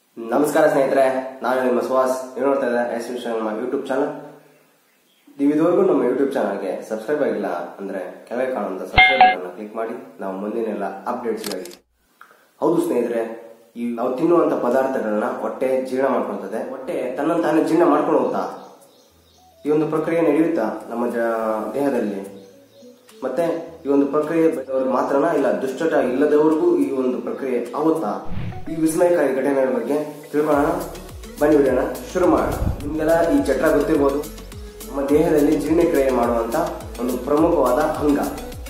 ನಮಸ್ಕಾರ ಸ್ನೇಹಿತರೆ ನಾನು ನಿಮ್ಮ ಸುಹಾಸ್ ನೀವು ನೋಡ್ತಾ ಇದ್ದಾರೆ ಎಸ್ ವಿಷನ್ ನಮ್ಮ ಯೂಟ್ಯೂಬ್ ಚಾನಲ್ ನೀವು ಇದುವರೆಗೂ ನಮ್ಮ ಯೂಟ್ಯೂಬ್ ಚಾನಲ್ಗೆ ಸಬ್ಸ್ಕ್ರೈಬ್ ಆಗಿಲ್ಲ ಅಂದ್ರೆ ಕೆಳಗೆ ಕಾಣುವಂತ ಸಬ್ಸ್ಕ್ರೈಬ್ ಬಟನ್ ಕ್ಲಿಕ್ ಮಾಡಿ ನಾವು ಮುಂದಿನ ಎಲ್ಲ ಅಪ್ಡೇಟ್ಸ್ಗಾಗಿ ಹೌದು ಸ್ನೇಹಿತರೆ ಈ ನಾವು ತಿನ್ನುವಂತ ಪದಾರ್ಥಗಳನ್ನ ಹೊಟ್ಟೆ ಜೀರ್ಣ ಮಾಡ್ಕೊಳ್ತದೆ ಹೊಟ್ಟೆ ತನ್ನ ತಾನೇ ಜೀರ್ಣ ಮಾಡ್ಕೊಂಡು ಹೋಗ್ತಾ ಈ ಒಂದು ಪ್ರಕ್ರಿಯೆ ನಡೆಯುತ್ತಾ ನಮ್ಮ ಜ- ದೇಹದಲ್ಲಿ ಮತ್ತೆ ಈ ಒಂದು ಪ್ರಕ್ರಿಯೆ ಅವ್ರಿಗೆ ಮಾತ್ರನಾ ಇಲ್ಲ ದುಶ್ಚಟ ಇಲ್ಲದವರಿಗೂ ಈ ಒಂದು ಪ್ರಕ್ರಿಯೆ ಆಗುತ್ತಾ ಈ ವಿಸ್ಮಯಕಾರಿ ಘಟನೆಗಳ ಬಗ್ಗೆ ತಿಳ್ಕೊಳ್ಳೋಣ ಬನ್ನಿ ವಿಡಿಯೋನ ಶುರು ಮಾಡೋಣ ನಿಮ್ಗೆಲ್ಲ ಈ ಚಟ್ರ ಗೊತ್ತಿರ್ಬೋದು ನಮ್ಮ ದೇಹದಲ್ಲಿ ಜೀರ್ಣಕ್ರಿಯೆ ಮಾಡುವಂತ ಒಂದು ಪ್ರಮುಖವಾದ ಅಂಗ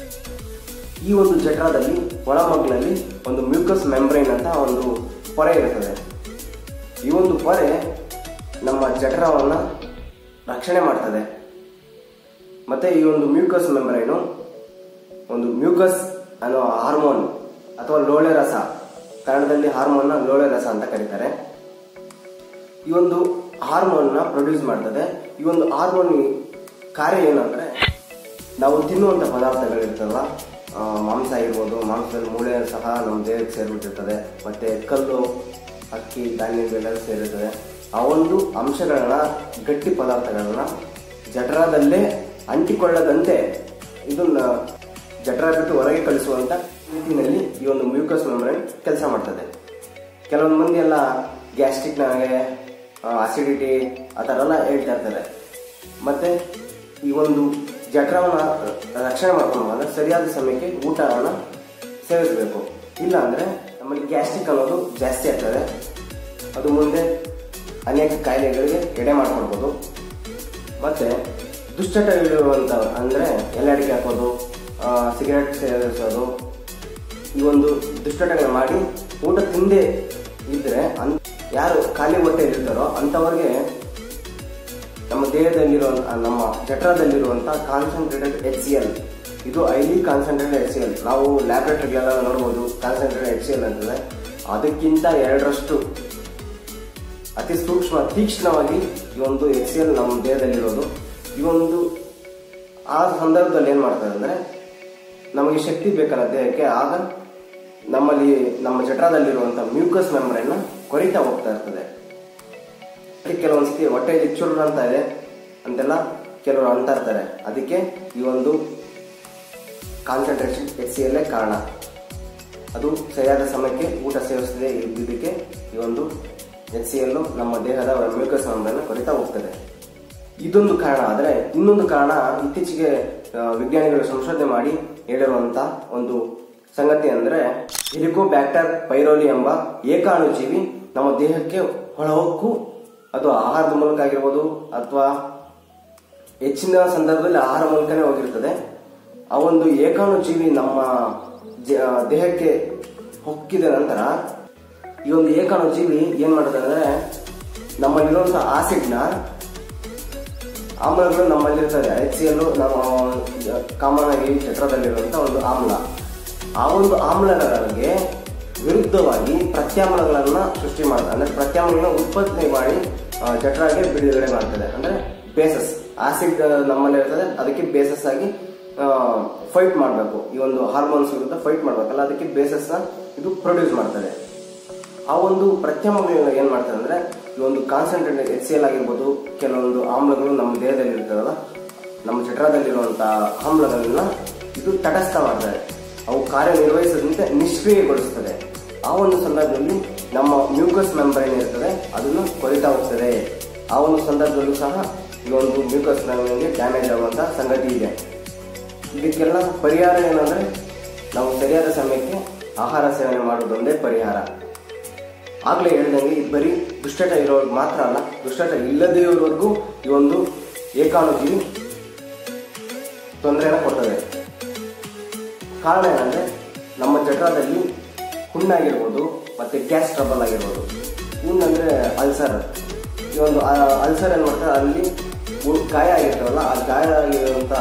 ಈ ಒಂದು ಜಠರದಲ್ಲಿ ಒಳಮಗ್ಲಲ್ಲಿ ಒಂದು ಮ್ಯೂಕಸ್ ಮೆಂಬ್ರೈನ್ ಅಂತ ಒಂದು ಪೊರೆ ಇರುತ್ತದೆ ಈ ಒಂದು ಪೊರೆ ನಮ್ಮ ಜಠರವನ್ನ ರಕ್ಷಣೆ ಮಾಡ್ತದೆ ಮತ್ತೆ ಈ ಒಂದು ಮ್ಯೂಕಸ್ ಮೆಂಬ್ರೈನು ಒಂದು ಮ್ಯೂಕಸ್ ಅನ್ನೋ ಹಾರ್ಮೋನ್ ಅಥವಾ ಲೋಳೆ ರಸ ಕನ್ನಡದಲ್ಲಿ ಹಾರ್ಮೋನ್ನ ಲೋಳೆ ರಸ ಅಂತ ಕರೀತಾರೆ ಈ ಒಂದು ಹಾರ್ಮೋನ್ ನ ಪ್ರೊಡ್ಯೂಸ್ ಮಾಡ್ತದೆ ಈ ಒಂದು ಹಾರ್ಮೋನ್ ಕಾರ್ಯ ಏನಂದ್ರೆ ನಾವು ತಿನ್ನುವಂತ ಪದಾರ್ಥಗಳಿರ್ತಲ್ಲ ಆ, ಮಾಂಸ ಇರ್ಬೋದು ಮಾಂಸದಲ್ಲಿ ಮೂಳೆ ಸಹ ನಮ್ಮ ದೇಹಕ್ಕೆ ಸೇರಿಬಿಟ್ಟಿರ್ತದೆ ಮತ್ತೆ ಕಲ್ಲು ಅಕ್ಕಿ ಧಾನ್ಯಗಳೆಲ್ಲ ಸೇರಿರ್ತದೆ ಆ ಒಂದು ಅಂಶಗಳನ್ನ ಗಟ್ಟಿ ಪದಾರ್ಥಗಳನ್ನ ಜಠರದಲ್ಲೇ ಅಂಟಿಕೊಳ್ಳದಂತೆ ಇದನ್ನ ಜಠರ ಬಿಟ್ಟು ಹೊರಗೆ ಕಳಿಸುವಂತ ನಿಟ್ಟಿನಲ್ಲಿ ಈ ಒಂದು ಮ್ಯೂಕಸ್ ಮೆಂಬ್ರೈನ್ ಕೆಲಸ ಮಾಡ್ತದೆ ಕೆಲವೊಂದು ಮಂದಿ ಎಲ್ಲ ಗ್ಯಾಸ್ಟ್ರಿಕ್ ನಾಗೆ ಅಸಿಡಿಟಿ ಆ ಥರ ಎಲ್ಲ ಹೇಳ್ತಾ ಇರ್ತಾರೆ ಮತ್ತೆ ಈ ಒಂದು ಜಠರವನ್ನ ರಕ್ಷಣೆ ಮಾಡ್ಕೊಂಡು ಸರಿಯಾದ ಸಮಯಕ್ಕೆ ಊಟವನ್ನ ಸೇವಿಸಬೇಕು ಇಲ್ಲ ಅಂದ್ರೆ ನಮ್ಮಲ್ಲಿ ಗ್ಯಾಸ್ಟ್ರಿಕ್ ಅನ್ನೋದು ಜಾಸ್ತಿ ಆಗ್ತದೆ ಅದು ಮುಂದೆ ಅನೇಕ ಕಾಯಿಲೆಗಳಿಗೆ ಎಡೆ ಮಾಡ್ಕೊಡ್ಬೋದು ಮತ್ತೆ ದುಶ್ಚಟಗಳಿರುವಂತ ಅಂದ್ರೆ ಎಲ್ಲಡಿಕೆ ಹಾಕೋದು ಸಿಗರೆಟ್ ಸೇವಿಸೋದು ಈ ಒಂದು ದುಶ್ಚಟಗಳು ಮಾಡಿ ಊಟ ತಿಂದೇ ಇದ್ರೆ ಅನ್ ಯಾರು ಖಾಲಿ ಹೊಟ್ಟೆಯಲ್ಲಿ ಇರ್ತಾರೋ ಅಂಥವ್ರಿಗೆ ನಮ್ಮ ದೇಹದಲ್ಲಿರೋ ನಮ್ಮ ಜಠರದಲ್ಲಿರುವಂತ ಕಾನ್ಸಂಟ್ರೇಟೆಡ್ ಎಚ್ ಸಿ ಎಲ್ ಇದು ಐಲಿ ಕಾನ್ಸಂಟ್ರೇಟೆಡ್ ಎಚ್ ಸಿ ಎಲ್ ನಾವು ಲ್ಯಾಬ್ರೇಟರಿಗೆಲ್ಲ ನೋಡ್ಬೋದು ಕಾನ್ಸಂಟ್ರೇಟೆಡ್ ಎಚ್ ಸಿ ಎಲ್ ಅಂತಂದ್ರೆ ಅದಕ್ಕಿಂತ ಎರಡರಷ್ಟು ಅತಿ ಸೂಕ್ಷ್ಮ ತೀಕ್ಷ್ಣವಾಗಿ ಈ ಒಂದು ಎಚ್ ಸಿ ಎಲ್ ನಮ್ಮ ದೇಹದಲ್ಲಿರೋದು ಈ ಒಂದು ಆ ಸಂದರ್ಭದಲ್ಲಿ ಏನ್ ಮಾಡ್ತದೆ ಅಂದ್ರೆ ನಮಗೆ ಶಕ್ತಿ ಬೇಕಲ್ಲ ದೇಹಕ್ಕೆ ಆಗ ನಮ್ಮಲ್ಲಿ ನಮ್ಮ ಜಠರದಲ್ಲಿರುವಂತ ಮ್ಯೂಕಸ್ ಮೆಂಬ್ರೈನ್ ಕೊರಿತಾ ಹೋಗ್ತಾ ಇರ್ತದೆ ಅದಕ್ಕೆ ಕೆಲವೊಂದ್ಸತಿ ಹೊಟ್ಟೆಯಲ್ಲಿ ಚುರುರು ಅಂತ ಇದೆ ಅಂತೆಲ್ಲ ಕೆಲವರು ಅಂತ ಇರ್ತಾರೆ ಅದಕ್ಕೆ ಈ ಒಂದು ಕಾನ್ಸಂಟ್ರೇಷನ್ ಎಚ್ ಸಿ ಎಲ್ಲೇ ಕಾರಣ ಅದು ಸರಿಯಾದ ಸಮಯಕ್ಕೆ ಊಟ ಸೇವಿಸದೆ ಇದ್ದಿದ್ದಕ್ಕೆ ಈ ಒಂದು ಎಚ್ ಸಿ ಎಲ್ಲು ನಮ್ಮ ದೇಹದ ಮ್ಯೂಕಸ್ ಮೆಂಬ್ರೈನ್ ಕೊರಿತಾ ಹೋಗ್ತದೆ ಇದೊಂದು ಕಾರಣ ಆದರೆ ಇನ್ನೊಂದು ಕಾರಣ ಇತ್ತೀಚೆಗೆ ಆ, ವಿಜ್ಞಾನಿಗಳು ಸಂಶೋಧನೆ ಮಾಡಿ ಹೇಳಿರುವಂತ ಒಂದು ಸಂಗತಿ ಅಂದ್ರೆ ಹೆಲಿಕೋಬ್ಯಾಕ್ಟರ್ ಪೈರೋಲಿ ಎಂಬ ಏಕಾಣುಜೀವಿ ನಮ್ಮ ದೇಹಕ್ಕೆ ಹೊಳಹೊಕ್ಕು ಅದು ಆಹಾರದ ಮೂಲಕ ಆಗಿರ್ಬೋದು ಅಥವಾ ಹೆಚ್ಚಿನ ಸಂದರ್ಭದಲ್ಲಿ ಆಹಾರ ಮೂಲಕನೇ ಹೋಗಿರ್ತದೆ ಆ ಒಂದು ಏಕಾಣುಜೀವಿ ನಮ್ಮ ಜ- ದೇಹಕ್ಕೆ ಹೊಕ್ಕಿದ ನಂತರ ಈ ಒಂದು ಏಕಾಣುಜೀವಿ ಏನ್ ಮಾಡುತ್ತೆ ಅಂದ್ರೆ ನಮ್ಮಲ್ಲಿರುವಂತಹ ಆಸಿಡ್ನ ಆಮ್ಲಗಳು ನಮ್ಮಲ್ಲಿರ್ತದೆ ಎಚ್ ಸಿ ಎಲ್ಲು ನಮ್ಮ ಕಾಮನ್ ಆಗಿ ಚಕ್ರದಲ್ಲಿರುವಂತ ಒಂದು ಆಮ್ಲ ಆ ಒಂದು ಆಮ್ಲಗಳಿಗೆ ವಿರುದ್ಧವಾಗಿ ಪ್ರತ್ಯಾಮ್ಲಗಳನ್ನ ಸೃಷ್ಟಿ ಮಾಡ್ತದೆ ಅಂದ್ರೆ ಪ್ರತ್ಯಾಮ್ಲಗಳನ್ನ ಉತ್ಪತ್ತಿ ಮಾಡಿ ಆ, ಜಠರಗೆ ಬಿಡುಗಡೆ ಮಾಡ್ತದೆ ಅಂದ್ರೆ ಬೇಸಸ್ ಆಸಿಡ್ ನಮ್ಮಲ್ಲಿ ಇರ್ತದೆ ಅದಕ್ಕೆ ಬೇಸಸ್ ಆಗಿ ಫೈಟ್ ಮಾಡಬೇಕು ಈ ಒಂದು ಹಾರ್ಮೋನ್ಸ್ ವಿರುದ್ಧ ಫೈಟ್ ಮಾಡ್ಬೇಕಲ್ಲ ಅದಕ್ಕೆ ಬೇಸಸ್ ನ ಇದು ಪ್ರೊಡ್ಯೂಸ್ ಮಾಡ್ತದೆ ಆ ಒಂದು ಪ್ರತ್ಯಾಮ್ಲಗಳು ಏನ್ ಮಾಡ್ತಾರೆ ಅಂದ್ರೆ ಈ ಒಂದು ಕಾನ್ಸಂಟ್ರೇಟೆಡ್ ಎಚ್ ಸಿ ಎಲ್ ಆಗಿರ್ಬೋದು ಕೆಲವೊಂದು ಆಮ್ಲಗಳು ನಮ್ಮ ದೇಹದಲ್ಲಿ ಇರ್ತದಲ್ಲ ನಮ್ಮ ಜಠರದಲ್ಲಿರುವಂತಹ ಆಮ್ಲಗಳನ್ನ ಇದು ತಟಸ್ಥ ಮಾಡ್ತದೆ ಅವು ಕಾರ್ಯನಿರ್ವಹಿಸದಂತೆ ನಿಷ್ಕ್ರಿಯಗೊಳಿಸ್ತದೆ ಆ ಒಂದು ಸಂದರ್ಭದಲ್ಲಿ ನಮ್ಮ ಮ್ಯೂಕಸ್ ಮೆಂಬ್ರೈನ್ ಇರ್ತದೆ ಅದನ್ನು ಕೊರಿತಾ ಹೋಗ್ತದೆ ಆ ಒಂದು ಸಂದರ್ಭದಲ್ಲೂ ಸಹ ಈ ಒಂದು ಮ್ಯೂಕಸ್ ಮೆಂಬ್ರೈನ್ಗೆ ಡ್ಯಾಮೇಜ್ ಆಗುವಂತ ಸಂಗತಿ ಇದೆ ಇದಕ್ಕೆಲ್ಲ ಪರಿಹಾರ ಏನಂದ್ರೆ ನಾವು ಸರಿಯಾದ ಸಮಯಕ್ಕೆ ಆಹಾರ ಸೇವನೆ ಮಾಡುವುದೊಂದೇ ಪರಿಹಾರ ಆಗ್ಲೇ ಹೇಳಿದಂಗೆ ಇದು ಬರೀ ದುಷ್ಟಟ ಇರೋರ್ಗೆ ಮಾತ್ರ ಅಲ್ಲ ದುಷ್ಟಟ ಇಲ್ಲದೇ ಇರೋರ್ಗೂ ಈ ಒಂದು ಏಕಾಣುಜೀವಿ ತೊಂದರೆನ ಕೊಡ್ತದೆ ಕಾರಣ ಏನಂದ್ರೆ ನಮ್ಮ ಜಠರದಲ್ಲಿ ಹುಣ್ಣಾಗಿರ್ಬೋದು ಮತ್ತೆ ಗ್ಯಾಸ್ ಟ್ರಬಲ್ ಆಗಿರ್ಬೋದು ಹುಣ್ಣಂದ್ರೆ ಅಲ್ಸರ್ ಈ ಒಂದು ಅಲ್ಸರ್ ಏನ್ ಮಾಡ್ತಾರೆ ಅಲ್ಲಿ ಉ- ಗಾಯ ಆಗಿರ್ತಾವಲ್ಲ ಆ ಗಾಯ ಆಗಿರುವಂತ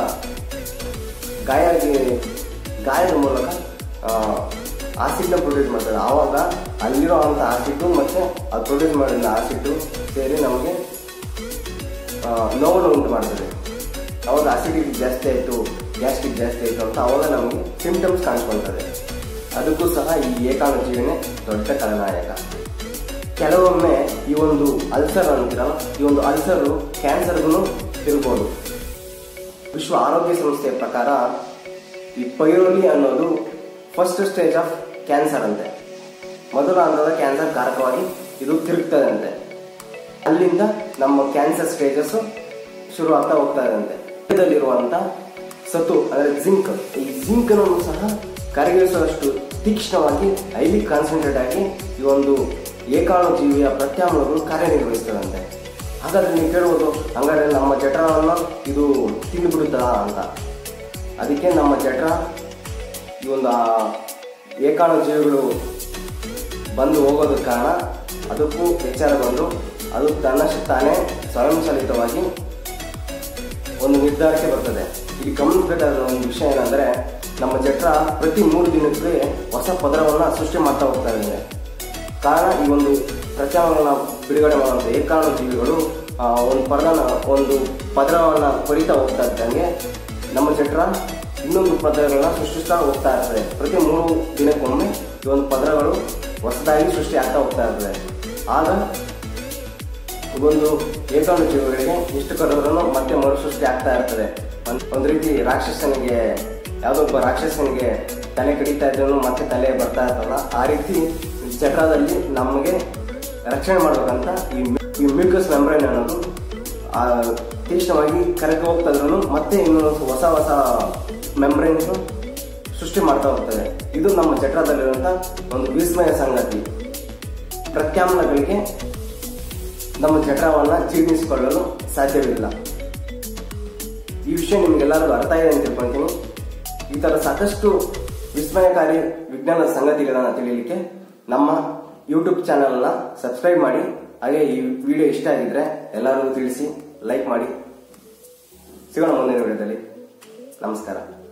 ಗಾಯ ಆಗಿ- ಗಾಯದ ಮೂಲಕ ಆಸಿಡ್ನ ಪ್ರೊಡ್ಯೂಸ್ ಮಾಡ್ತದೆ ಆವಾಗ ಅಲ್ಲಿರೋ ಅಂತ ಆಸಿಡ್ ಮತ್ತೆ ಅದು ಪ್ರೊಡ್ಯೂಸ್ ಮಾಡಿದ ಆಸಿಡ್ ಸೇರಿ ನಮಗೆ ಆ, ನೋವನ್ನು ಉಂಟು ಮಾಡ್ತದೆ ಅವಾಗ ಅಸಿಡಿಟಿ ಜಾಸ್ತಿ ಆಯಿತು ಗ್ಯಾಸ್ಟ್ರಿಕ್ ಜಾಸ್ತಿ ಆಯಿತು ಅಂತ ಅವಾಗ ನಮಗೆ ಸಿಂಪ್ಟಮ್ಸ್ ಕಾಣಿಸ್ಕೊಳ್ತದೆ ಅದಕ್ಕೂ ಸಹ ಈ ಏಕಾಣುಜೀವನೆ ದೊಡ್ಡ ಖಳನಾಯಕ ಕೆಲವೊಮ್ಮೆ ಈ ಒಂದು ಅಲ್ಸರ್ ಅಂತೀರಲ್ಲ ಈ ಒಂದು ಅಲ್ಸರು ಕ್ಯಾನ್ಸರ್ಗೂ ತಿರ್ಬೋದು ವಿಶ್ವ ಆರೋಗ್ಯ ಸಂಸ್ಥೆಯ ಪ್ರಕಾರ ಈ ಪೈರೋಲಿ ಅನ್ನೋದು ಫಸ್ಟ್ ಸ್ಟೇಜ್ ಆಫ್ ಕ್ಯಾನ್ಸರ್ ಅಂತೆ ಮೊದಲ ಹಂತದ ಕ್ಯಾನ್ಸರ್ ಕಾರಕವಾಗಿ ಇದು ತಿರುಗ್ತದೆ ಅಂತೆ ಅಲ್ಲಿಂದ ನಮ್ಮ ಕ್ಯಾನ್ಸರ್ ಸ್ಟೇಜಸ್ ಶುರು ಆಗ್ತಾ ಹೋಗ್ತಾ ಇದಂತೆ ದೇಹದಲ್ಲಿರುವಂತ ಸತು ಅಂದರೆ ಜಿಂಕ್ ಈ ಜಿಂಕ್ ಅನ್ನು ಸಹ ಕರಗಿಸುವಷ್ಟು ತೀಕ್ಷ್ಣವಾಗಿ ಹೈಲಿ ಕಾನ್ಸಂಟ್ರೇಟ್ ಆಗಿ ಈ ಒಂದು ಏಕಾಣು ಜೀವಿಯ ಪ್ರತ್ಯಾಮ್ಲಗಳು ಕಾರ್ಯನಿರ್ವಹಿಸ್ತದಂತೆ ಹಾಗಾದ್ರೆ ನೀವು ಕೇಳ್ಬೋದು ಹಂಗಾದ್ರೆ ನಮ್ಮ ಜಠರವನ್ನು ಇದು ತಿಂದುಬಿಡುತ್ತದ ಅಂತ ಅದಕ್ಕೆ ನಮ್ಮ ಜಠರ ಈ ಒಂದು ಆ ಏಕಾಣು ಜೀವಿಗಳು ಬಂದು ಹೋಗೋದಕ್ಕೆ ಕಾರಣ ಅದಕ್ಕೂ ಎಚ್ಚರ ಬಂದು ಅದು ತನ್ನಷ್ಟು ತಾನೇ ಸ್ವಯಂಚಾಲಿತವಾಗಿ ಒಂದು ನಿರ್ಧಾರಕ್ಕೆ ಬರ್ತದೆ ಇಲ್ಲಿ ಗಮನಿಸಬೇಕಾದ ಒಂದು ವಿಷಯ ಏನಂದ್ರೆ ನಮ್ಮ ಜಠರ ಪ್ರತಿ ಮೂರು ದಿನಕ್ಕೆ ಹೊಸ ಪದರವನ್ನ ಸೃಷ್ಟಿ ಮಾಡ್ತಾ ಹೋಗ್ತಾ ಇದೆ ಕಾರಣ ಈ ಒಂದು ಪ್ರತ್ಯಾಮ್ಲನ ಬಿಡುಗಡೆ ಮಾಡುವಂಥ ಏಕಾಣು ಜೀವಿಗಳು ಆ, ಒಂದು ಪದರನ ಒಂದು ಪದರವನ್ನ ಕೊರಿತಾ ಹೋಗ್ತಾ ಇದ್ದಂಗೆ ನಮ್ಮ ಜಠರ ಇನ್ನೊಂದು ಪದರಗಳನ್ನ ಸೃಷ್ಟಿಸ್ತಾ ಹೋಗ್ತಾ ಇರ್ತದೆ ಪ್ರತಿ ಮೂರು ದಿನಕ್ಕೊಮ್ಮೆ ಈ ಒಂದು ಪದರಗಳು ಹೊಸದಾಗಿ ಸೃಷ್ಟಿ ಆಗ್ತಾ ಹೋಗ್ತಾ ಇರ್ತದೆ ಆಗ ಒಂದು ಏಕಾಣು ಜೀವಿಗಳಿಗೆ ಇಷ್ಟು ಕರೆದ್ರೂ ಮತ್ತೆ ಮರುಸೃಷ್ಟಿ ಆಗ್ತಾ ಇರ್ತದೆ ಒಂದ್- ಒಂದು ರೀತಿ ರಾಕ್ಷಸನಿಗೆ ಯಾವುದೋ ಒಬ್ಬ ರಾಕ್ಷಸನಿಗೆ ತಲೆ ಕಡಿತಾ ಇದ್ರು ಮತ್ತೆ ತಲೆ ಬರ್ತಾ ಇರ್ತಲ್ಲ ಆ ರೀತಿ ಜಠರದಲ್ಲಿ ನಮಗೆ ರಕ್ಷಣೆ ಮಾಡ್ಬೇಕಂತ ಈ ಮಿ- ಈ ಮ್ಯೂಕಸ್ ಮೆಂಬ್ರೈನ್ ಅನ್ನೋದು ಆ ತೀಕ್ಷ್ಣವಾಗಿ ಕರಗಿ ಹೋಗ್ತಾ ಇದ್ರು ಮತ್ತೆ ಇನ್ನೊಂದು ಹೊಸ ಹೊಸ ಮೆಂಬ್ರೈನ್ಸ್ ಸೃಷ್ಟಿ ಮಾಡ್ತಾ ಹೋಗ್ತದೆ ಇದು ನಮ್ಮ ಜಠರದಲ್ಲಿರುವಂತ ಒಂದು ವಿಸ್ಮಯ ಸಂಗತಿ ಪ್ರತ್ಯಾಮ್ಲಗಳಿಗೆ ನಮ್ಮ ಜಠರವನ್ನ ಜೀರ್ಣಿಸಿಕೊಳ್ಳಲು ಸಾಧ್ಯವಿಲ್ಲ ಈ ವಿಷಯ ನಿಮಗೆಲ್ಲರಿಗೂ ಅರ್ಥ ಇದೆ ಅಂತ ತಿಳ್ಕೊಂತೀನಿ ಈ ತರ ಸಾಕಷ್ಟು ವಿಸ್ಮಯಕಾರಿ ವಿಜ್ಞಾನ ಸಂಗತಿಗಳನ್ನ ತಿಳಿಯಲಿಕ್ಕೆ ನಮ್ಮ ಯೂಟ್ಯೂಬ್ ಚಾನೆಲ್ನ ಸಬ್ಸ್ಕ್ರೈಬ್ ಮಾಡಿ ಹಾಗೆ ಈ ವಿಡಿಯೋ ಇಷ್ಟ ಆಗಿದ್ರೆ ಎಲ್ಲರಿಗೂ ತಿಳಿಸಿ ಲೈಕ್ ಮಾಡಿ ಸಿಗೋಣ ಮುಂದಿನ ವಿಡಿಯೋದಲ್ಲಿ ನಮಸ್ಕಾರ